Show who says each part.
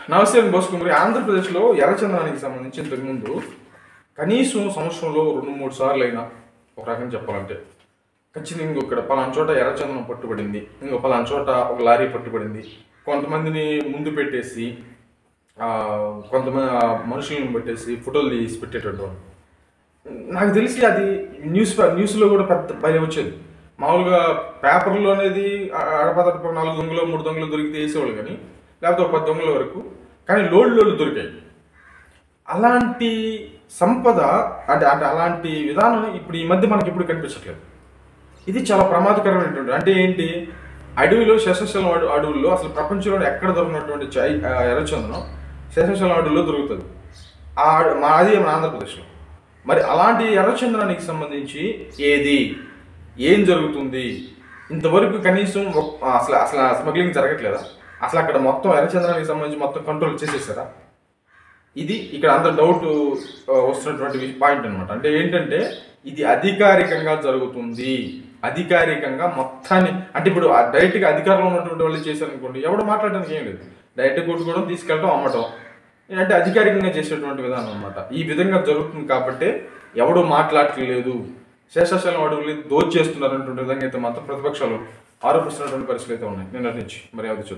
Speaker 1: నమస్తే అండి బోస్ కుమారి ఆంధ్రప్రదేశ్లో ఎర్రచందనానికి సంబంధించి ఇంతకుముందు కనీసం సంవత్సరంలో రెండు మూడు సార్లు అయినా ఒక రకంగా చెప్పాలంటే ఖచ్చితంగా ఇంకో ఇక్కడ పలానా చోట ఎర్రచందనం పట్టుబడింది ఇంకో పలానా చోట ఒక లారీ పట్టుబడింది కొంతమందిని ముందు పెట్టేసి ఆ, కొంతమంది ఆ మనుషులను పెట్టేసి ఫోటోలు తీసి పెట్టేటట్టు వాళ్ళు. నాకు తెలిసి అది న్యూస్ న్యూస్లో కూడా పెద్ద భయం వచ్చేది మామూలుగా పేపర్లో అనేది అడపదడప నాలుగు దొంగలు మూడు దొంగలు దొరికితే వేసేవాళ్ళు కానీ లేకపోతే ఒక పది దొంగల వరకు కానీ లోళ్ళు లోళ్ళు దొరికాయి అలాంటి సంపద అంటే అంటే అలాంటి విధానం ఇప్పుడు ఈ మధ్య మనకి ఎప్పుడు కనిపించట్లేదు ఇది చాలా ప్రమాదకరమైనటువంటి అంటే ఏంటి అడవిలో శేషశలం అడు అడవుల్లో అసలు ప్రపంచంలో ఎక్కడ దొరికినటువంటి చై ఆ, ఎర్రచందనం శేషశలం అడవుల్లో దొరుకుతుంది ఆ అడ- మాది మన ఆంధ్రప్రదేశ్లో మరి అలాంటి ఎర్రచందనానికి సంబంధించి ఏది ఏం జరుగుతుంది ఇంతవరకు కనీసం ఒక్- అసలు అసలు స్మగ్లింగ్ జరగట్లేదా అసలు అక్కడ మొత్తం ఎర్రచందనానికి సంబంధించి మొత్తం కంట్రోల్ చేసేసారా ఇది ఇక్కడ అంత డౌట్ ఆ, వస్తున్నటువంటి పాయింట్ అనమాట అంటే ఏంటంటే ఇది అధికారికంగా జరుగుతుంది అధికారికంగా మొత్తాన్ని అంటే ఇప్పుడు ఆ డైరెక్ట్గా అధికారంలో ఉన్నటువంటి వాళ్ళు చేశారనుకోండి ఎవడు మాట్లాడడానికి ఏం లేదు డైరెక్ట్ కొట్టుకోవడం తీసుకెళ్ళడం అమ్మటం అంటే అధికారికంగా చేసేటువంటి విధానం అనమాట ఈ విధంగా జరుగుతుంది కాబట్టి ఎవడు మాట్లాడట్లేదు శేషాశలం అడుగులు దోచేస్తున్నారు అన్నటువంటి విధంగా అయితే మాత్రం ప్రతిపక్షాలు ఆరోపిస్తున్నటువంటి పరిస్థితులు అయితే ఉన్నాయి నిన్నటి నుంచి మరి అది చూద్దాం